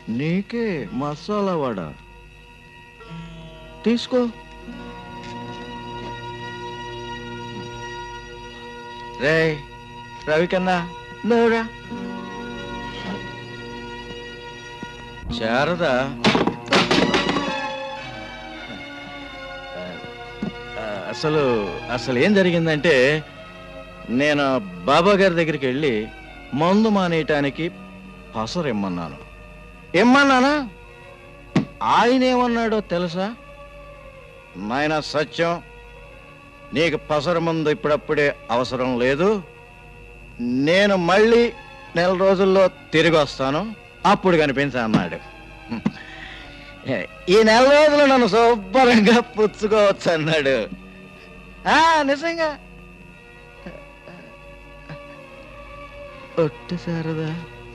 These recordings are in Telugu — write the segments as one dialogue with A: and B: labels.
A: నీకే మసాలా వడ తీసుకో రే రవికన్నా నువ్వురా శారద ఆ, అసలు అసలు ఏం జరిగిందంటే నేను బాబా గారి దగ్గరికి వెళ్ళి మందు మానేయటానికి పసరు ఇమ్మన్నాను ఇమ్మన్నానా ఆయన ఏమన్నాడో తెలుసా నాయన సత్యం నీకు పసరు మందు ఇప్పుడప్పుడే అవసరం లేదు నేను మళ్ళీ నెల రోజుల్లో తిరిగి వస్తాను అప్పుడు కనిపించా అన్నాడు ఈ నెల రోజులు నన్ను శుభ్రంగా పుచ్చుకోవచ్చు అన్నాడు ఆ, నిజంగా ఒట్టు శారదా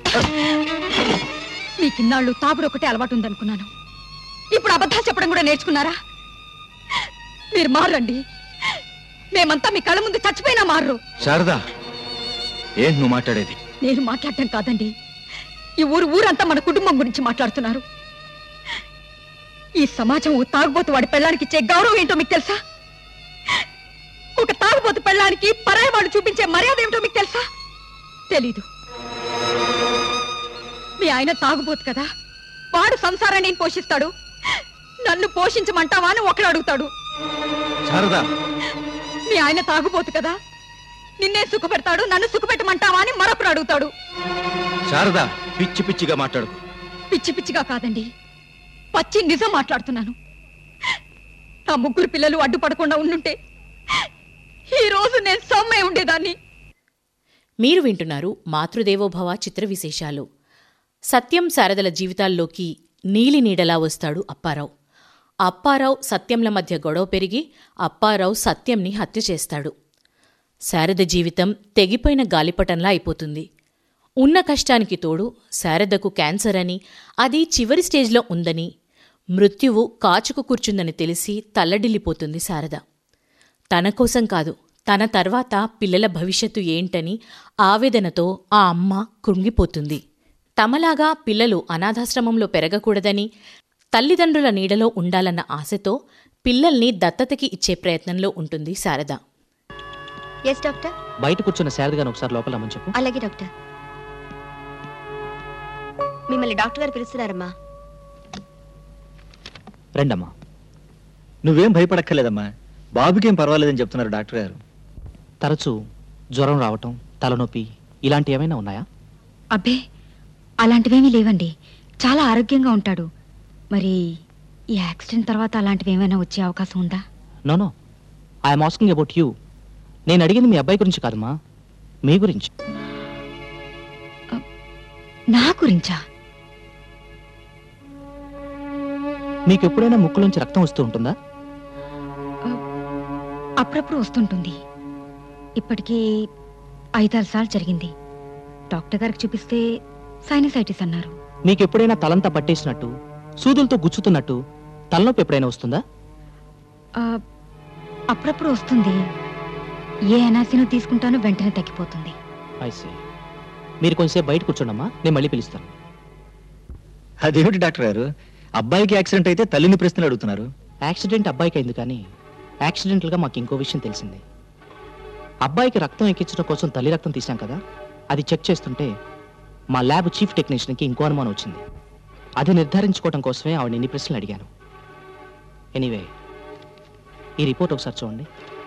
B: మీకిన్నాళ్ళు తాగుడు ఒకటే అలవాటు ఉందనుకున్నాను ఇప్పుడు అబద్ధాలు చెప్పడం కూడా నేర్చుకున్నారా మీరు మారండి మేమంతా మీ కళ్ళ ముందు చచ్చిపోయినా మారరు
A: శారదా ఏంటి నువ్వు మాట్లాడేది
B: నేను మాట్లాడటం కాదండి ఈ ఊరు ఊరంతా మన కుటుంబం గురించి మాట్లాడుతున్నారు ఈ సమాజం ఓ తాగుబోతు వాడి పెళ్ళానికి ఇచ్చే గౌరవం ఏంటో మీకు తెలుసా ఒక తాగుబోతు పెళ్ళానికి పరాయి వాళ్ళు చూపించే మర్యాద ఏమిటో మీకు తెలుసా తెలీదు మీ ఆయన తాగుబోతు కదా వాడు సంసారాన్ని నేను పోషిస్తాడు నన్ను పోషించమంటావా అని ఒకడు అడుగుతాడు
A: శారదా
B: మీ ఆయన తాగుబోతు కదా నిన్నే సుఖపెడతాడు నన్ను సుఖపెట్టమంటావా అని మరొకడు అడుగుతాడు
A: శారదా పిచ్చి పిచ్చిగా మాట్లాడుకు
B: పిచ్చి పిచ్చిగా కాదండి పచ్చి నిజం మాట్లాడుతున్నాను నా ముగ్గురు పిల్లలు అడ్డుపడకుండా ఉండుంటే ఈ రోజు నేను సమ్మె ఉండేదాన్ని
C: మీరు వింటున్నారు మాతృదేవోభవ చిత్ర విశేషాలు సత్యం శారదల జీవితాల్లోకి నీలి నీడలా వస్తాడు అప్పారావు అప్పారావు సత్యంల మధ్య గొడవ పెరిగి అప్పారావు సత్యంని హత్య చేస్తాడు శారద జీవితం తెగిపోయిన గాలిపటంలా అయిపోతుంది ఉన్న కష్టానికి తోడు శారదకు క్యాన్సర్ అని అది చివరి స్టేజ్లో ఉందని మృత్యువు కాచుకు కూర్చుందని తెలిసి తల్లడిల్లిపోతుంది శారద తన కోసం కాదు తన తర్వాత పిల్లల భవిష్యత్తు ఏంటని ఆవేదనతో ఆ అమ్మ కృంగిపోతుంది తమలాగా పిల్లలు అనాథాశ్రమంలో పెరగకూడదని తల్లిదండ్రుల నీడలో ఉండాలన్న ఆశతో పిల్లల్ని దత్తతకి ఇచ్చే ప్రయత్నంలో ఉంటుంది శారద
D: ఎస్ డాక్టర్
E: బయట కూర్చున్న శారద గారిని ఒకసారి లోపల రమ్మని చెప్పు
D: అలాగే డాక్టర్ మిమ్మల్ని డాక్టర్ గారు పిలుస్తున్నారమ్మా
E: రండమ్మా
F: నువ్వేం భయపడక్కర్లేదమ్మా బాబుకేం పర్వాలేదని చెప్తున్నారు డాక్టర్ గారు
E: తరచూ జ్వరం రావటం తలనొప్పి ఇలాంటి ఏమైనా ఉన్నాయా
B: అబ్బే అలాంటివేమీ లేవండి చాలా ఆరోగ్యంగా ఉంటాడు మరి ఈ యాక్సిడెంట్ తర్వాత అలాంటివి ఏమైనా వచ్చే అవకాశం ఉందా
E: no no I'm asking about you నేను అడిగింది మీ అబ్బాయి గురించి కాదమ్మా మీ గురించి
B: నా గురించా
E: మీకు ఎప్పుడైనా ముక్కులోంచి రక్తం వస్తూ ఉంటుందా
B: అప్పుడప్పుడు వస్తుంటుంది ఇప్పటికీ ఐదారు సార్లు జరిగింది డాక్టర్ గారికి చూపిస్తే సైనసైటిస్ అన్నారు
E: మీకు ఎప్పుడైనా తలంతా పట్టేసినట్టు సూదులతో గుచ్చుతున్నట్టు తలనొప్పి ఎప్పుడైనా వస్తుందా
B: ఆ, అప్పుడప్పుడు వస్తుంది ఏ ఎనాసినో తీసుకుంటానో వెంటనే తగ్గిపోతుంది
E: ఐసే మీరు కొంచెంసేపు బయట కూర్చోండమ్మా నేను మళ్ళీ పిలుస్తాను
F: అదేమిటి డాక్టర్ గారు అబ్బాయికి యాక్సిడెంట్ అయితే తల్లిని ప్రశ్నలు అడుగుతున్నారు
E: యాక్సిడెంట్ అబ్బాయికి అయింది కానీ యాక్సిడెంటల్గా మాకు ఇంకో విషయం తెలిసింది అబ్బాయికి రక్తం ఎక్కించడం కోసం తల్లి రక్తం తీశాం కదా అది చెక్ చేస్తుంటే మా ల్యాబ్ చీఫ్ టెక్నీషియన్కి ఇంకో అనుమానం వచ్చింది అది నిర్ధారించుకోవడం కోసమే ఆవిడ ఇన్ని ప్రశ్నలు అడిగాను ఎనీవే ఈ రిపోర్ట్ ఒకసారి చూడండి